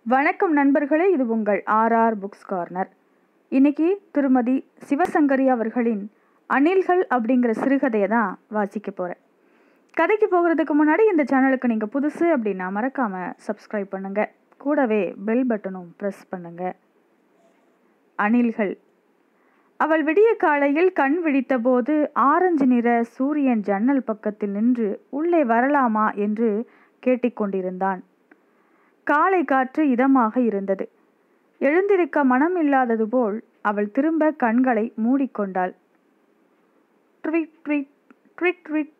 வணக்கம் நண்பர்களே இது உங்கள் ஆர்ஆர் புக்ஸ் கார்னர் இன்னைக்கு திருமதி சிவசங்கரி அவர்களின் அணில்கள் அப்படிங்கிற சிறுகதையை தான் வாசிக்க போகிறேன் கதைக்கு போகிறதுக்கு முன்னாடி இந்த சேனலுக்கு நீங்கள் புதுசு அப்படின்னா மறக்காமல் சப்ஸ்கிரைப் பண்ணுங்கள் கூடவே பெல் பட்டனும் ப்ரெஸ் பண்ணுங்கள் அணில்கள் அவள் விடிய காலையில் கண் விழித்தபோது ஆரஞ்சு நிற சூரியன் ஜன்னல் பக்கத்தில் நின்று உள்ளே வரலாமா என்று கேட்டிக்கொண்டிருந்தான் காலை காற்று இதமாக இருந்தது எழுந்திருக்க மனம் இல்லாதது போல் அவள் திரும்ப கண்களை மூடிக்கொண்டாள் ட்விட் ட்விட் ட்விட் ட்விட்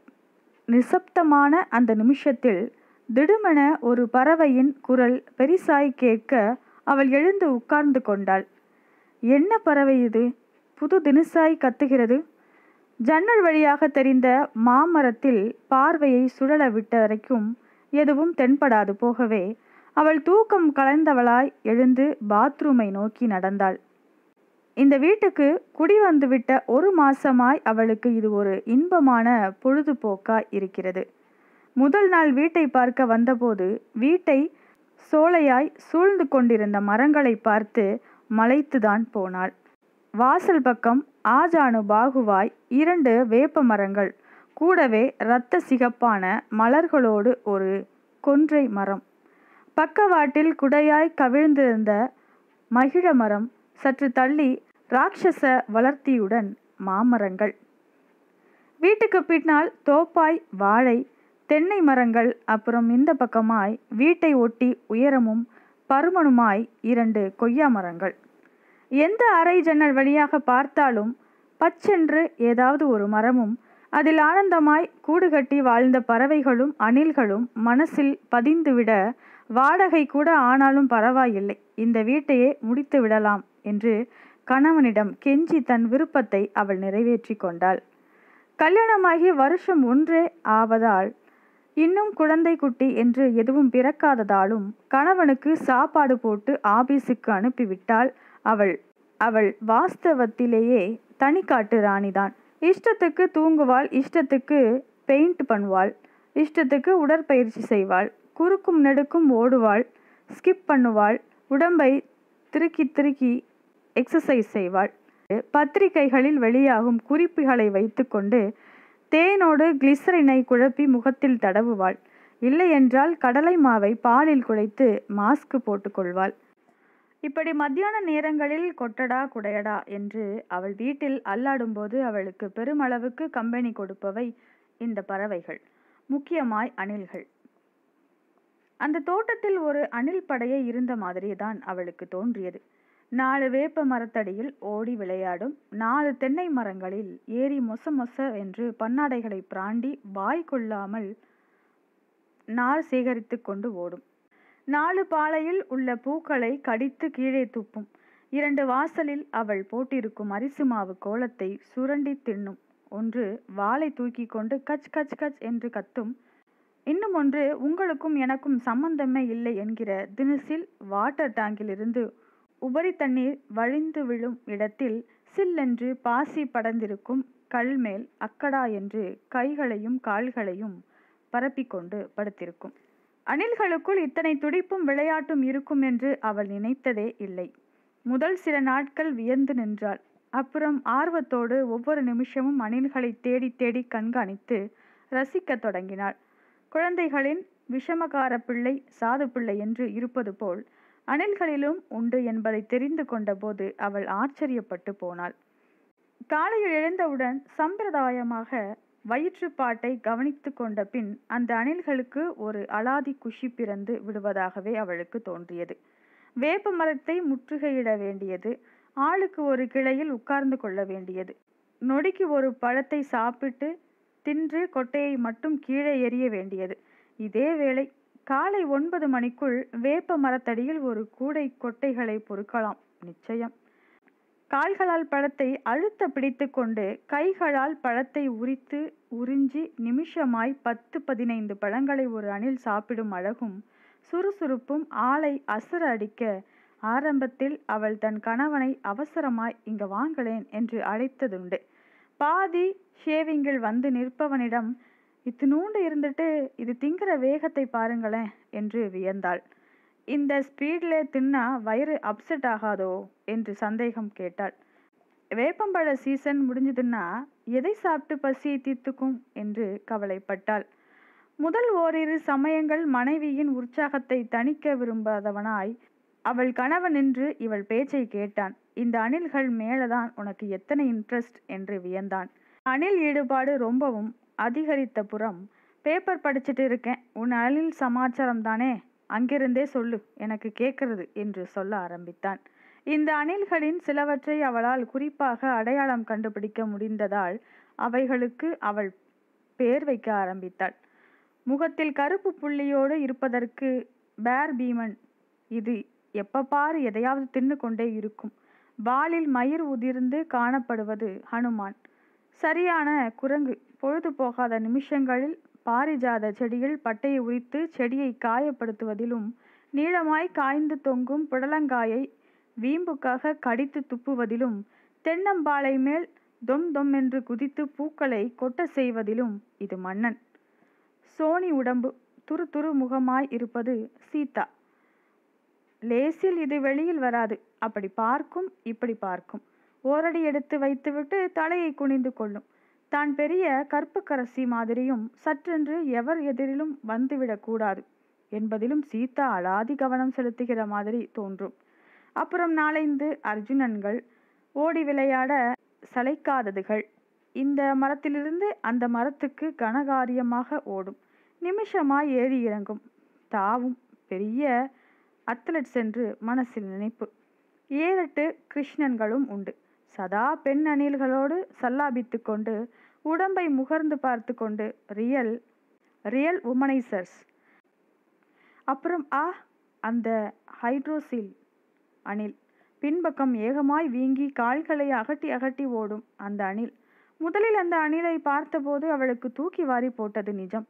நிசப்தமான அந்த நிமிஷத்தில் திடுமென ஒரு பறவையின் குரல் பெரிசாய் கேட்க அவள் எழுந்து உட்கார்ந்து கொண்டாள் என்ன பறவை இது புது தினுசாய் கத்துகிறது ஜன்னல் வழியாக தெரிந்த மாமரத்தில் பார்வையை சுழல விட்ட வரைக்கும் எதுவும் தென்படாது போகவே அவள் தூக்கம் கலைந்தவளாய் எழுந்து பாத்ரூமை நோக்கி நடந்தாள் இந்த வீட்டுக்கு குடி வந்துவிட்ட ஒரு மாசமாய் அவளுக்கு இது ஒரு இன்பமான பொழுதுபோக்காய் இருக்கிறது முதல் நாள் வீட்டை பார்க்க வந்தபோது வீட்டை சோலையாய் சூழ்ந்து கொண்டிருந்த மரங்களை பார்த்து மலைத்துதான் போனாள் வாசல் பக்கம் ஆஜானு பாகுவாய் இரண்டு வேப்ப மரங்கள் கூடவே இரத்த சிகப்பான மலர்களோடு ஒரு கொன்றை மரம் பக்கவாட்டில் குடையாய் கவிழ்ந்திருந்த மகிழ மரம் சற்று தள்ளி ராட்சச வளர்த்தியுடன் மாமரங்கள் வீட்டுக்கு பின்னால் தோப்பாய் வாழை தென்னை மரங்கள் அப்புறம் இந்த பக்கமாய் வீட்டை ஒட்டி உயரமும் பருமனுமாய் இரண்டு கொய்யா மரங்கள் எந்த அறை ஜன்னல் வழியாக பார்த்தாலும் பச்சென்று ஏதாவது ஒரு மரமும் அதில் ஆனந்தமாய் கூடு கட்டி வாழ்ந்த பறவைகளும் அணில்களும் மனசில் பதிந்துவிட வாடகை கூட ஆனாலும் பரவாயில்லை இந்த வீட்டையே முடித்து விடலாம் என்று கணவனிடம் கெஞ்சி தன் விருப்பத்தை அவள் நிறைவேற்றி கொண்டாள் கல்யாணமாகி வருஷம் ஒன்றே ஆவதால் இன்னும் குழந்தை குட்டி என்று எதுவும் பிறக்காததாலும் கணவனுக்கு சாப்பாடு போட்டு ஆபீஸுக்கு அனுப்பிவிட்டால் அவள் அவள் வாஸ்தவத்திலேயே தனிக்காட்டு ராணிதான் இஷ்டத்துக்கு தூங்குவாள் இஷ்டத்துக்கு பெயிண்ட் பண்ணுவாள் இஷ்டத்துக்கு உடற்பயிற்சி செய்வாள் குறுக்கும் நெடுக்கும் ஓடுவாள் ஸ்கிப் பண்ணுவாள் உடம்பை திருக்கி திருக்கி எக்ஸசைஸ் செய்வாள் பத்திரிகைகளில் வெளியாகும் குறிப்புகளை வைத்துக்கொண்டு தேனோடு கிளிசரினை குழப்பி முகத்தில் தடவுவாள் இல்லையென்றால் கடலை மாவை பாலில் குழைத்து மாஸ்க் போட்டுக்கொள்வாள் இப்படி மத்தியான நேரங்களில் கொட்டடா குடையடா என்று அவள் வீட்டில் அல்லாடும்போது அவளுக்கு பெருமளவுக்கு கம்பெனி கொடுப்பவை இந்த பறவைகள் முக்கியமாய் அணில்கள் அந்த தோட்டத்தில் ஒரு அணில் படையே இருந்த மாதிரி தான் அவளுக்கு தோன்றியது நாலு வேப்ப மரத்தடியில் ஓடி விளையாடும் நாலு தென்னை மரங்களில் ஏறி மொச மொச என்று பன்னாடைகளை பிராண்டி வாய் கொள்ளாமல் நார் சேகரித்து கொண்டு ஓடும் நாலு பாலையில் உள்ள பூக்களை கடித்து கீழே துப்பும் இரண்டு வாசலில் அவள் போட்டிருக்கும் அரிசி மாவு கோலத்தை சுரண்டி தின்னும் ஒன்று வாளை தூக்கி கொண்டு கச் கச் கச் என்று கத்தும் இன்னும் ஒன்று உங்களுக்கும் எனக்கும் சம்பந்தமே இல்லை என்கிற தினசில் வாட்டர் டேங்கிலிருந்து உபரி தண்ணீர் வழிந்து விழும் இடத்தில் சில்லென்று பாசி படர்ந்திருக்கும் கல் மேல் அக்கடா என்று கைகளையும் கால்களையும் பரப்பிக்கொண்டு படுத்திருக்கும் அணில்களுக்குள் இத்தனை துடிப்பும் விளையாட்டும் இருக்கும் என்று அவள் நினைத்ததே இல்லை முதல் சில நாட்கள் வியந்து நின்றாள் அப்புறம் ஆர்வத்தோடு ஒவ்வொரு நிமிஷமும் அணில்களை தேடி தேடி கண்காணித்து ரசிக்கத் தொடங்கினாள் குழந்தைகளின் விஷமகார பிள்ளை சாது பிள்ளை என்று இருப்பது போல் அணில்களிலும் உண்டு என்பதை தெரிந்து கொண்டபோது அவள் ஆச்சரியப்பட்டு போனாள் காலையில் எழுந்தவுடன் சம்பிரதாயமாக வயிற்றுப்பாட்டை கவனித்து கொண்ட பின் அந்த அணில்களுக்கு ஒரு அலாதி குஷி பிறந்து விடுவதாகவே அவளுக்கு தோன்றியது வேப்ப மரத்தை முற்றுகையிட வேண்டியது ஆளுக்கு ஒரு கிளையில் உட்கார்ந்து கொள்ள வேண்டியது நொடிக்கு ஒரு பழத்தை சாப்பிட்டு தின்று கொட்டையை மட்டும் கீழே எறிய வேண்டியது இதே வேளை காலை ஒன்பது மணிக்குள் வேப்ப மரத்தடியில் ஒரு கூடை கொட்டைகளை பொறுக்கலாம் நிச்சயம் கால்களால் பழத்தை அழுத்த பிடித்து கொண்டு கைகளால் பழத்தை உரித்து உறிஞ்சி நிமிஷமாய் பத்து பதினைந்து பழங்களை ஒரு அணில் சாப்பிடும் அழகும் சுறுசுறுப்பும் ஆளை அசுர அடிக்க ஆரம்பத்தில் அவள் தன் கணவனை அவசரமாய் இங்க வாங்களேன் என்று அழைத்ததுண்டு பாதி ஷேவிங்கில் வந்து நிற்பவனிடம் இத்தினூண்டு இருந்துட்டு இது திங்கிற வேகத்தை பாருங்களேன் என்று வியந்தாள் இந்த ஸ்பீடில் தின்னா வயிறு அப்செட் ஆகாதோ என்று சந்தேகம் கேட்டாள் வேப்பம்பழ சீசன் முடிஞ்சதுன்னா எதை சாப்பிட்டு பசியை தீர்த்துக்கும் என்று கவலைப்பட்டாள் முதல் ஓரிரு சமயங்கள் மனைவியின் உற்சாகத்தை தணிக்க விரும்பாதவனாய் அவள் கணவன் நின்று இவள் பேச்சை கேட்டான் இந்த அணில்கள் மேலதான் உனக்கு எத்தனை இன்ட்ரெஸ்ட் என்று வியந்தான் அணில் ஈடுபாடு ரொம்பவும் அதிகரித்த புறம் பேப்பர் படிச்சுட்டு இருக்கேன் உன் அணில் சமாச்சாரம் தானே அங்கிருந்தே சொல்லு எனக்கு கேட்கறது என்று சொல்ல ஆரம்பித்தான் இந்த அணில்களின் சிலவற்றை அவளால் குறிப்பாக அடையாளம் கண்டுபிடிக்க முடிந்ததால் அவைகளுக்கு அவள் பேர் வைக்க ஆரம்பித்தாள் முகத்தில் கருப்பு புள்ளியோடு இருப்பதற்கு பேர் பீமன் இது எப்ப பாரு எதையாவது தின்னு கொண்டே இருக்கும் வாலில் மயிர் உதிர்ந்து காணப்படுவது ஹனுமான் சரியான குரங்கு பொழுது போகாத நிமிஷங்களில் பாரிஜாத செடியில் பட்டையை உரித்து செடியை காயப்படுத்துவதிலும் நீளமாய் காய்ந்து தொங்கும் புடலங்காயை வீம்புக்காக கடித்து துப்புவதிலும் தென்னம்பாளை மேல் தொம் தொம் என்று குதித்து பூக்களை கொட்ட செய்வதிலும் இது மன்னன் சோனி உடம்பு துரு துரு முகமாய் இருப்பது சீதா லேசில் இது வெளியில் வராது அப்படி பார்க்கும் இப்படி பார்க்கும் ஓரடி எடுத்து வைத்துவிட்டு தலையை குனிந்து கொள்ளும் தான் பெரிய கற்புக்கரசி மாதிரியும் சற்றென்று எவர் எதிரிலும் வந்துவிடக்கூடாது என்பதிலும் சீதா அலாதி கவனம் செலுத்துகிற மாதிரி தோன்றும் அப்புறம் நாளைந்து அர்ஜுனன்கள் ஓடி விளையாட சளைக்காததுகள் இந்த மரத்திலிருந்து அந்த மரத்துக்கு கனகாரியமாக ஓடும் நிமிஷமாய் ஏறி இறங்கும் தாவும் பெரிய அத்லட்ஸ் என்று மனசில் நினைப்பு ஏழெட்டு கிருஷ்ணன்களும் உண்டு சதா பெண் அணில்களோடு சல்லாபித்து கொண்டு உடம்பை முகர்ந்து பார்த்து கொண்டு ரியல் ரியல் உமனைசர்ஸ் அப்புறம் ஆ அந்த ஹைட்ரோசில் அணில் பின்பக்கம் ஏகமாய் வீங்கி கால்களை அகட்டி அகட்டி ஓடும் அந்த அணில் முதலில் அந்த அணிலை பார்த்தபோது அவளுக்கு தூக்கி வாரி போட்டது நிஜம்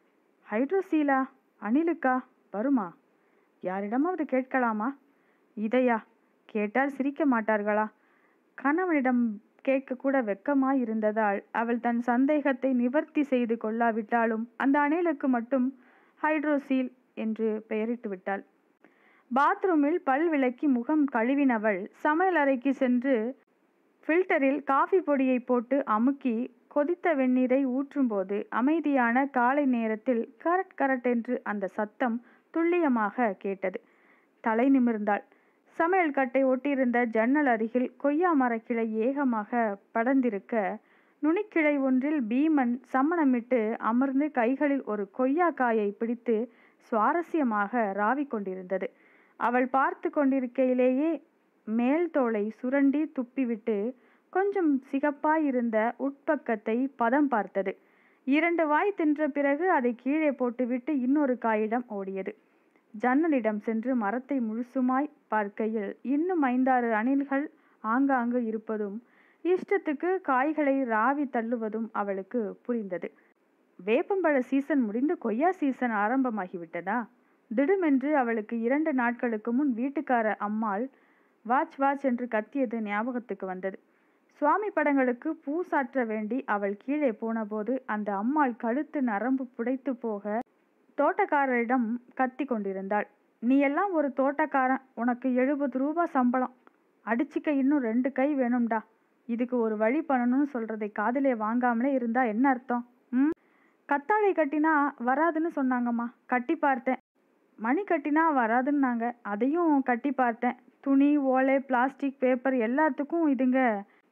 ஹைட்ரோசீலா அணிலுக்கா வருமா யாரிடமாவது கேட்கலாமா இதையா கேட்டால் சிரிக்க மாட்டார்களா கணவனிடம் கேட்க கூட வெக்கமாய் இருந்ததால் அவள் தன் சந்தேகத்தை நிவர்த்தி செய்து கொள்ளாவிட்டாலும் அந்த அணிலுக்கு மட்டும் ஹைட்ரோசீல் என்று பெயரிட்டு விட்டாள் பாத்ரூமில் பல் விளக்கி முகம் கழுவினவள் சமையல் அறைக்கு சென்று ஃபில்டரில் காஃபி பொடியை போட்டு அமுக்கி கொதித்த வெந்நீரை ஊற்றும்போது அமைதியான காலை நேரத்தில் கரட் கரட் என்று அந்த சத்தம் துல்லியமாக கேட்டது தலை நிமிர்ந்தாள் சமையல் கட்டை ஒட்டியிருந்த ஜன்னல் அருகில் கொய்யா மரக்கிளை ஏகமாக படர்ந்திருக்க நுனிக்கிளை ஒன்றில் பீமன் சம்மணமிட்டு அமர்ந்து கைகளில் ஒரு கொய்யா காயை பிடித்து சுவாரஸ்யமாக ராவிக் கொண்டிருந்தது அவள் பார்த்து கொண்டிருக்கையிலேயே மேல் தோலை சுரண்டி துப்பிவிட்டு கொஞ்சம் சிகப்பாயிருந்த உட்பக்கத்தை பதம் பார்த்தது இரண்டு வாய் தின்ற பிறகு அதை கீழே போட்டுவிட்டு இன்னொரு காயிடம் ஓடியது ஜன்னலிடம் சென்று மரத்தை முழுசுமாய் பார்க்கையில் இன்னும் ஐந்தாறு அணில்கள் ஆங்காங்கு இருப்பதும் இஷ்டத்துக்கு காய்களை ராவி தள்ளுவதும் அவளுக்கு புரிந்தது வேப்பம்பழ சீசன் முடிந்து கொய்யா சீசன் ஆரம்பமாகிவிட்டதா திடுமென்று அவளுக்கு இரண்டு நாட்களுக்கு முன் வீட்டுக்கார அம்மாள் வாச் வாச் என்று கத்தியது ஞாபகத்துக்கு வந்தது சுவாமி படங்களுக்கு பூ சாற்ற வேண்டி அவள் கீழே போனபோது அந்த அம்மாள் கழுத்து நரம்பு புடைத்து போக தோட்டக்காரரிடம் கத்தி கொண்டிருந்தாள் நீ எல்லாம் ஒரு தோட்டக்காரன் உனக்கு எழுபது ரூபா சம்பளம் அடிச்சுக்க இன்னும் ரெண்டு கை வேணும்டா இதுக்கு ஒரு வழி பண்ணணும்னு சொல்றதை காதிலே வாங்காமலே இருந்தா என்ன அர்த்தம் ம் கத்தாழை கட்டினா வராதுன்னு சொன்னாங்கம்மா கட்டி பார்த்தேன் மணி கட்டினா வராதுன்னாங்க அதையும் கட்டி பார்த்தேன் துணி ஓலை பிளாஸ்டிக் பேப்பர் எல்லாத்துக்கும் இதுங்க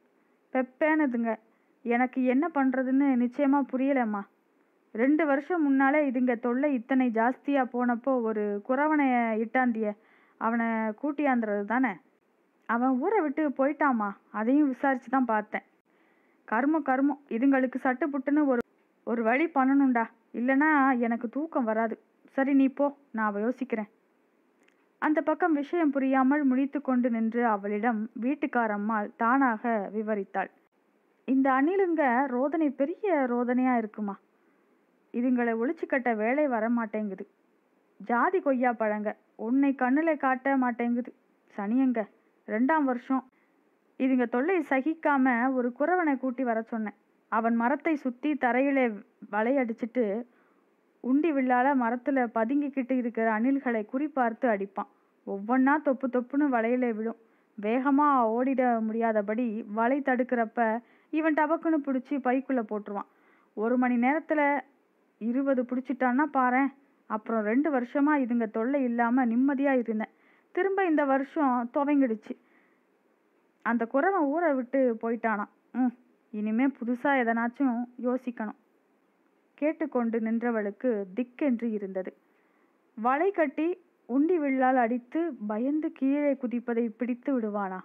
பெப்பேனதுங்க எனக்கு என்ன பண்ணுறதுன்னு நிச்சயமாக புரியலம்மா ரெண்டு வருஷம் முன்னாலே இதுங்க தொல்லை இத்தனை ஜாஸ்தியாக போனப்போ ஒரு குறவனை இட்டாந்திய அவனை கூட்டியாந்துறது தானே அவன் ஊரை விட்டு போயிட்டாமா அதையும் விசாரிச்சு தான் பார்த்தேன் கர்மம் கர்மம் இதுங்களுக்கு சட்டு புட்டுன்னு ஒரு ஒரு வழி பண்ணணும்டா இல்லைன்னா எனக்கு தூக்கம் வராது சரி நீ போ நான் யோசிக்கிறேன் அந்த பக்கம் விஷயம் புரியாமல் முழித்து கொண்டு நின்று அவளிடம் வீட்டுக்காரம்மாள் தானாக விவரித்தாள் இந்த அணிலுங்க ரோதனை பெரிய ரோதனையா இருக்குமா இதுங்களை ஒழிச்சு கட்ட வேலை வர மாட்டேங்குது ஜாதி கொய்யா பழங்க உன்னை கண்ணுல காட்ட மாட்டேங்குது சனியங்க ரெண்டாம் வருஷம் இதுங்க தொல்லை சகிக்காம ஒரு குறவனை கூட்டி வர சொன்னேன் அவன் மரத்தை சுத்தி தரையிலே வலையடிச்சிட்டு உண்டி வில்லால மரத்துல பதுங்கிக்கிட்டு இருக்கிற அணில்களை குறிபார்த்து அடிப்பான் ஒவ்வொன்றா தொப்பு தொப்புன்னு வலையில விழும் வேகமா ஓடிட முடியாதபடி வலை தடுக்கிறப்ப இவன் டபக்குன்னு பிடிச்சி பைக்குள்ள போட்டுருவான் ஒரு மணி நேரத்துல இருபது பிடிச்சிட்டான்னா பாரேன் அப்புறம் ரெண்டு வருஷமா இதுங்க தொல்லை இல்லாம நிம்மதியா இருந்தேன் திரும்ப இந்த வருஷம் துவங்கிடுச்சு அந்த குறவன் ஊரை விட்டு போயிட்டானாம் ம் இனிமே புதுசா எதனாச்சும் யோசிக்கணும் கேட்டுக்கொண்டு நின்றவளுக்கு திக்கென்று இருந்தது வலை கட்டி உண்டி வில்லால் அடித்து பயந்து கீழே குதிப்பதை பிடித்து விடுவானா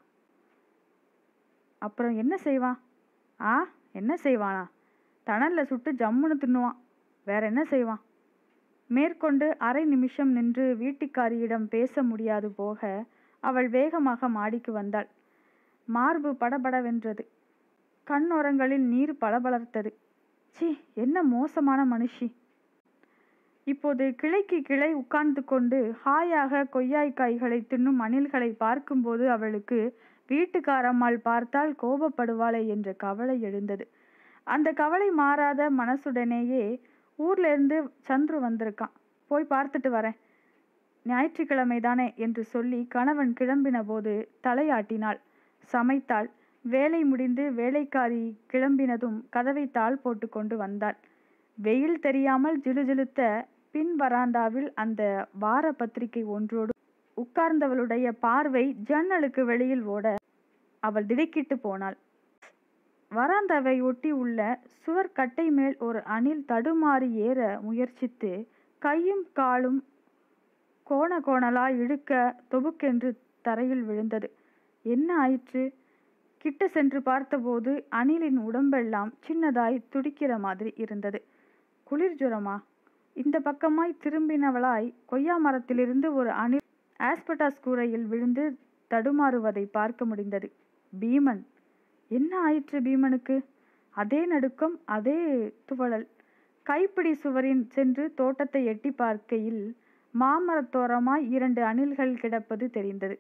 அப்புறம் என்ன செய்வான் ஆ என்ன செய்வானா தணல்ல சுட்டு ஜம்முன்னு தின்னுவான் வேற என்ன செய்வான் மேற்கொண்டு அரை நிமிஷம் நின்று வீட்டுக்காரியிடம் பேச முடியாது போக அவள் வேகமாக மாடிக்கு வந்தாள் மார்பு படபடவென்றது கண்ணோரங்களில் நீர் பளபளத்தது சி என்ன மோசமான மனுஷி இப்போது கிளைக்கு கிளை உட்கார்ந்து கொண்டு ஹாயாக கொய்யாய்க்காய்களை தின்னும் அணில்களை பார்க்கும்போது அவளுக்கு வீட்டுக்காரம்மாள் பார்த்தால் கோபப்படுவாளே என்ற கவலை எழுந்தது அந்த கவலை மாறாத மனசுடனேயே ஊர்ல இருந்து சந்துரு வந்திருக்கான் போய் பார்த்துட்டு வரேன் ஞாயிற்றுக்கிழமை தானே என்று சொல்லி கணவன் கிளம்பின போது தலையாட்டினாள் சமைத்தாள் வேலை முடிந்து வேலைக்காரி கிளம்பினதும் கதவை தாள் போட்டு கொண்டு வந்தாள் வெயில் தெரியாமல் ஜிலுஜிலுத்த பின் வராந்தாவில் அந்த வார பத்திரிகை ஒன்றோடு உட்கார்ந்தவளுடைய பார்வை ஜன்னலுக்கு வெளியில் ஓட அவள் திடுக்கிட்டு போனாள் வராந்தாவை ஒட்டி உள்ள சுவர் கட்டை மேல் ஒரு அணில் தடுமாறி ஏற முயற்சித்து கையும் காலும் கோண கோணலா இழுக்க தொபுக்கென்று தரையில் விழுந்தது என்ன ஆயிற்று கிட்ட சென்று பார்த்தபோது அணிலின் உடம்பெல்லாம் சின்னதாய் துடிக்கிற மாதிரி இருந்தது குளிர் ஜுரமா இந்த பக்கமாய் திரும்பினவளாய் கொய்யா மரத்திலிருந்து ஒரு அணில் ஆஸ்பட்டாஸ் கூரையில் விழுந்து தடுமாறுவதை பார்க்க முடிந்தது பீமன் என்ன ஆயிற்று பீமனுக்கு அதே நடுக்கம் அதே துவளல் கைப்பிடி சுவரின் சென்று தோட்டத்தை எட்டி பார்க்கையில் மாமரத்தோரமாய் இரண்டு அணில்கள் கிடப்பது தெரிந்தது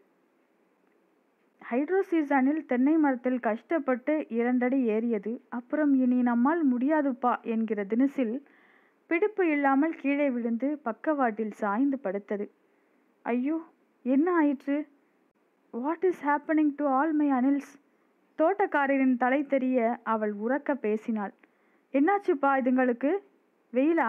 ஹைட்ரோசிஸ் அணில் தென்னை மரத்தில் கஷ்டப்பட்டு இரண்டடி ஏறியது அப்புறம் இனி நம்மால் முடியாதுப்பா என்கிற தினசில் பிடிப்பு இல்லாமல் கீழே விழுந்து பக்கவாட்டில் சாய்ந்து படுத்தது ஐயோ என்ன ஆயிற்று what is happening to all my அனில்ஸ் தோட்டக்காரரின் தலை தெரிய அவள் உறக்க பேசினாள் என்னாச்சுப்பா இதுங்களுக்கு வெயிலா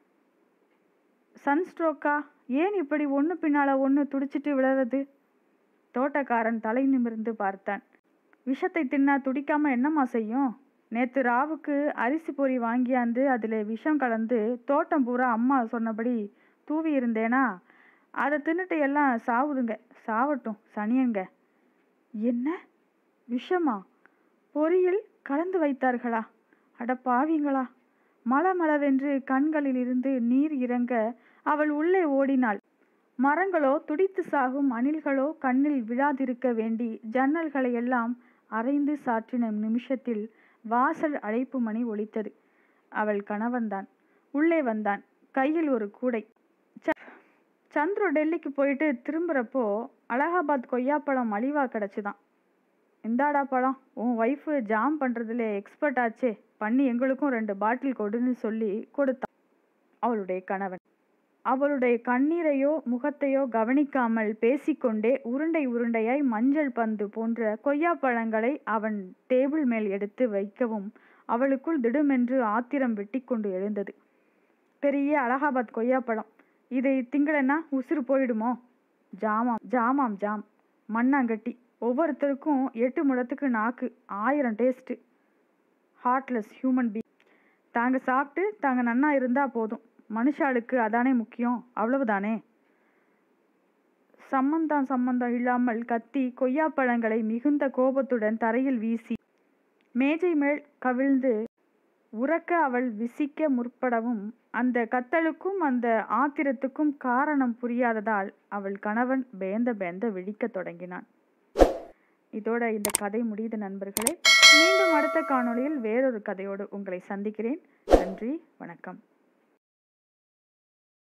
சன்ஸ்ட்ரோக்கா ஏன் இப்படி ஒன்று பின்னால ஒன்று துடிச்சிட்டு விழறது தோட்டக்காரன் தலை நிமிர்ந்து பார்த்தான் விஷத்தை தின்னா துடிக்காம என்னம்மா செய்யும் நேத்து ராவுக்கு அரிசி பொறி வாங்கியாந்து அதில் விஷம் கலந்து தோட்டம் பூரா அம்மா சொன்னபடி தூவி இருந்தேனா அதை தின்னுட்டு எல்லாம் சாவுதுங்க சாவட்டும் சனியங்க என்ன விஷமா பொரியில் கலந்து வைத்தார்களா அட பாவிங்களா மளமளவென்று கண்களில் இருந்து நீர் இறங்க அவள் உள்ளே ஓடினாள் மரங்களோ துடித்து சாகும் அணில்களோ கண்ணில் விழாதிருக்க வேண்டி ஜன்னல்களை எல்லாம் அரைந்து சாற்றின நிமிஷத்தில் வாசல் அழைப்பு மணி ஒலித்தது அவள் கணவன்தான் உள்ளே வந்தான் கையில் ஒரு கூடை ச- சந்துரு டெல்லிக்கு போயிட்டு திரும்புறப்போ அலகாபாத் கொய்யாப்பழம் மலிவா கிடச்சிதான் இந்தாடா பழம் உன் ஒய்ஃபு ஜாம் பண்ணுறதுல எக்ஸ்பர்ட் ஆச்சே பண்ணி எங்களுக்கும் ரெண்டு பாட்டில் கொடுன்னு சொல்லி கொடுத்தான் அவளுடைய கணவன் அவளுடைய கண்ணீரையோ முகத்தையோ கவனிக்காமல் பேசிக்கொண்டே உருண்டை உருண்டையாய் மஞ்சள் பந்து போன்ற கொய்யாப்பழங்களை அவன் டேபிள் மேல் எடுத்து வைக்கவும் அவளுக்குள் திடுமென்று ஆத்திரம் வெட்டிக்கொண்டு எழுந்தது பெரிய அலகாபாத் கொய்யாப்பழம் இதை திங்களன்னா உசுறு போயிடுமோ ஜாமாம் ஜாமாம் ஜாம் மண்ணாங்கட்டி ஒவ்வொருத்தருக்கும் எட்டு முழத்துக்கு நாக்கு ஆயிரம் டேஸ்ட்டு ஹார்ட்லெஸ் ஹியூமன் பீ தாங்க சாப்பிட்டு தாங்க நன்னா இருந்தா போதும் மனுஷாளுக்கு அதானே முக்கியம் அவ்வளவுதானே சம்மந்தம் சம்மந்தம் இல்லாமல் கத்தி கொய்யாப்பழங்களை மிகுந்த கோபத்துடன் தரையில் வீசி மேஜை மேல் கவிழ்ந்து உறக்க அவள் விசிக்க முற்படவும் அந்த கத்தலுக்கும் அந்த ஆத்திரத்துக்கும் காரணம் புரியாததால் அவள் கணவன் பேந்த பேந்த விழிக்கத் தொடங்கினான் இதோட இந்த கதை முடியுது நண்பர்களே மீண்டும் அடுத்த காணொளியில் வேறொரு கதையோடு உங்களை சந்திக்கிறேன் நன்றி வணக்கம்